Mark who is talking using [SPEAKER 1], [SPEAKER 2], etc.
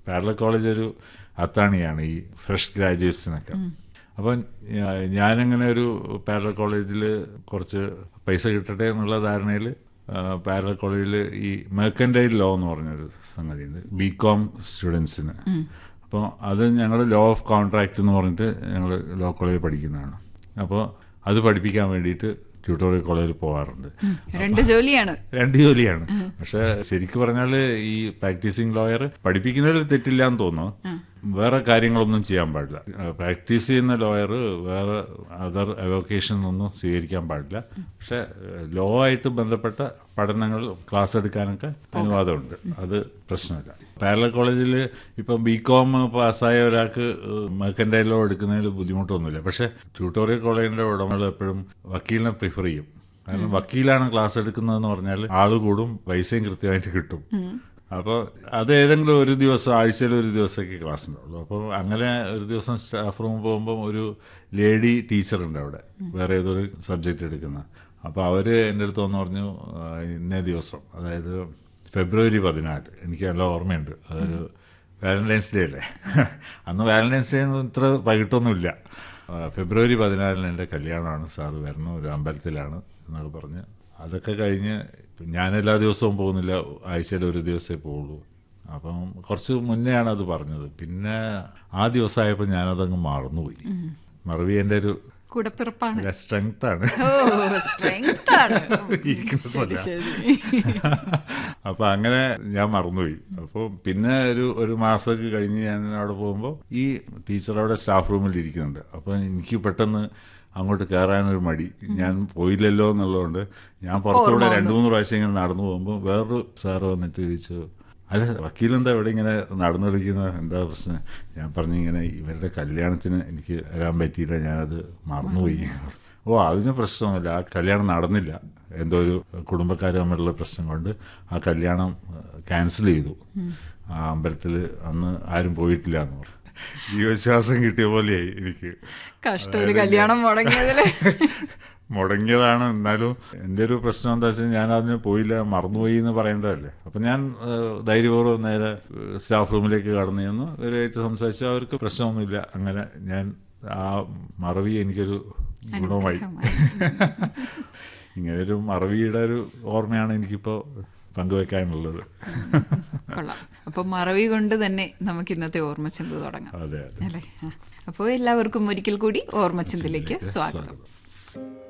[SPEAKER 1] പാരല college ഒരു അത്താണിയാണ് ഈ fresh ഗ്രാജുവേറ്റ്സിനൊക്കെ അപ്പം ഞാ- ഞാനങ്ങനെ ഒരു പാരല കോളേജിൽ കുറച്ച് പൈസ കിട്ടട്ടെ എന്നുള്ള ധാരണയിൽ പാരല കോളേജിൽ ഈ മെർക്കൻഡൈൽ ലോ എന്ന് പറഞ്ഞൊരു സംഗതിയുണ്ട് ബി കോം സ്റ്റുഡൻസിന് അപ്പോൾ അത് ഞങ്ങൾ ലോ ഓഫ് കോൺട്രാക്ട് എന്ന് പറഞ്ഞിട്ട് ഞങ്ങൾ ലോ കോളേജിൽ പഠിക്കുന്നതാണ് അപ്പോൾ അത് പഠിപ്പിക്കാൻ വേണ്ടിയിട്ട് ട്യൂട്ടോറിയൽ കോളേജിൽ പോകാറുണ്ട്
[SPEAKER 2] രണ്ട് ജോലിയാണ്
[SPEAKER 1] രണ്ട് ജോലിയാണ് പക്ഷെ ശരിക്കും പറഞ്ഞാൽ ഈ പ്രാക്ടീസിങ് ലോയർ പഠിപ്പിക്കുന്നതിൽ തെറ്റില്ല എന്ന് തോന്നുന്നു വേറെ കാര്യങ്ങളൊന്നും ചെയ്യാൻ പാടില്ല പ്രാക്ടീസ് ചെയ്യുന്ന ലോയർ വേറെ അതർ അവോക്കേഷൻ ഒന്നും സ്വീകരിക്കാൻ പാടില്ല പക്ഷെ ലോ ആയിട്ട് ബന്ധപ്പെട്ട പഠനങ്ങൾ ക്ലാസ് എടുക്കാനൊക്കെ അനുവാദമുണ്ട് അത് പ്രശ്നമില്ല പാരല കോളേജിൽ ഇപ്പം ബി കോം പാസ്സായ ഒരാൾക്ക് മെർക്കൻഡൈൽ ലോ എടുക്കുന്നതിൽ ബുദ്ധിമുട്ടൊന്നുമില്ല പക്ഷെ ട്യൂട്ടോറിയൽ കോളേജിന്റെ ഉടമകൾ എപ്പോഴും വക്കീലിനെ പ്രിഫർ ചെയ്യും കാരണം വക്കീലാണ് ക്ലാസ് എടുക്കുന്നതെന്ന് പറഞ്ഞാൽ ആള് കൂടും പൈസയും കൃത്യമായിട്ട് കിട്ടും അപ്പോൾ അത് ഏതെങ്കിലും ഒരു ദിവസം ആഴ്ചയിൽ ഒരു ദിവസമൊക്കെ ക്ലാസ് ഉണ്ടാവുള്ളൂ അപ്പോൾ അങ്ങനെ ഒരു ദിവസം സ്റ്റാഫ് റൂം പോകുമ്പോൾ ഒരു ലേഡി ടീച്ചർ ഉണ്ട് അവിടെ വേറെ ഏതൊരു സബ്ജക്റ്റ് എടുക്കുന്ന അപ്പോൾ അവർ എൻ്റെ അടുത്ത് വന്ന് പറഞ്ഞു ആ, ഇന്നേ ദിവസം അതായത് ഫെബ്രുവരി പതിനാല് എനിക്ക് നല്ല ഓർമ്മയുണ്ട് അതൊരു വാലന്റൈൻസ് ഡേ അല്ലേ അന്ന് വാലന്റൈൻസ് ഡേ ഒന്നും ഇത്ര വൈകിട്ടൊന്നുമില്ല ആ, ഫെബ്രുവരി പതിനാലിന് എൻ്റെ കല്യാണമാണ് സാറ് വരണം ഒരു അമ്പലത്തിലാണ് എന്നൊക്കെ പറഞ്ഞ് അതൊക്കെ കഴിഞ്ഞ് ഞാൻ എല്ലാ ദിവസവും പോകുന്നില്ല ആഴ്ചയിൽ ഒരു ദിവസമേ പോവുള്ളൂ അപ്പം കുറച്ച് മുന്നെയാണ് അത് പറഞ്ഞത് പിന്നെ ആ ദിവസമായപ്പോൾ ഞാനതങ്ങ് മറന്നുപോയി മറവി എൻ്റെ ഒരു
[SPEAKER 2] കൂടപ്പിറപ്പാണ്
[SPEAKER 1] സ്ട്രെങ്ത് ആണ്
[SPEAKER 2] ഓ സ്ട്രെങ്ത് ആണ്
[SPEAKER 1] Weakness അല്ല.
[SPEAKER 2] ശരി
[SPEAKER 1] അപ്പൊ അങ്ങനെ ഞാൻ മറന്നുപോയി അപ്പോൾ പിന്നെ ഒരു ഒരു മാസമൊക്കെ കഴിഞ്ഞ് ഞാൻ അവിടെ പോകുമ്പോൾ ഈ ടീച്ചർ അവിടെ സ്റ്റാഫ് റൂമിൽ ഇരിക്കുന്നുണ്ട് അപ്പോൾ എനിക്ക് പെട്ടെന്ന് അങ്ങോട്ട് കയറാനൊരു മടി ഞാൻ പോയില്ലല്ലോ എന്നുള്ളതുകൊണ്ട് ഞാൻ പുറത്തൂടെ രണ്ടു മൂന്ന് പ്രാവശ്യം ഇങ്ങനെ നടന്നു പോകുമ്പോൾ വേറൊരു സാറ് വന്നിട്ട് ചോദിച്ചു അല്ല വക്കീലെന്താ ഇവിടെ ഇങ്ങനെ നടന്നു കളിക്കുന്നത് എന്താ പ്രശ്നം ഞാൻ പറഞ്ഞു ഇങ്ങനെ ഇവരുടെ കല്യാണത്തിന് എനിക്ക് വരാൻ പറ്റിയില്ല ഞാനത് മറന്നുപോയി ഓ അതിന് പ്രശ്നമൊന്നുമില്ല ആ കല്യാണം നടന്നില്ല എന്തോ ഒരു കുടുംബക്കാർ തമ്മിലുള്ള പ്രശ്നം കൊണ്ട് ആ കല്യാണം ക്യാൻസൽ ചെയ്തു ആ അമ്പലത്തിൽ അന്ന് ആരും പോയിട്ടില്ല എന്ന് പറഞ്ഞു ജീവശ്വാസം കിട്ടിയ പോലെയായി എനിക്ക്
[SPEAKER 2] കഷ്ടം ഒരു കല്യാണം മുടങ്ങിയതില്
[SPEAKER 1] മുടങ്ങിയതാണ് എന്നാലും എൻ്റെ ഒരു പ്രശ്നം എന്താ വെച്ചാൽ ഞാൻ അതിന് പോയില്ല മറന്നുപോയി എന്ന് പറയേണ്ടതല്ലേ അപ്പം ഞാൻ ഏഹ്, ധൈര്യപൂർവ്വം നേരെ ഏഹ്, സ്റ്റാഫ് റൂമിലേക്ക് കടന്നു ചെന്ന് ഇവരായിട്ട് സംസാരിച്ചു അവർക്ക് പ്രശ്നമൊന്നുമില്ല അങ്ങനെ ഞാൻ ആ മറവി എനിക്കൊരു ഗുണമായി ഇങ്ങനെ ഒരു മറവിയുടെ ഒരു ഓർമ്മയാണ് എനിക്കിപ്പോൾ പങ്കുവെക്കാനുള്ളത്
[SPEAKER 2] കൊള്ളാം അപ്പൊ മറവി കൊണ്ട് തന്നെ നമുക്ക് ഇന്നത്തെ ഓർമ്മച്ചിന്ത തുടങ്ങാം
[SPEAKER 1] അതെ അതെ
[SPEAKER 2] അല്ലേ അപ്പോൾ എല്ലാവർക്കും ഒരിക്കൽ കൂടി ഓർമ്മച്ചിന്തയിലേക്ക് സ്വാഗതം
[SPEAKER 1] സ്വാഗതം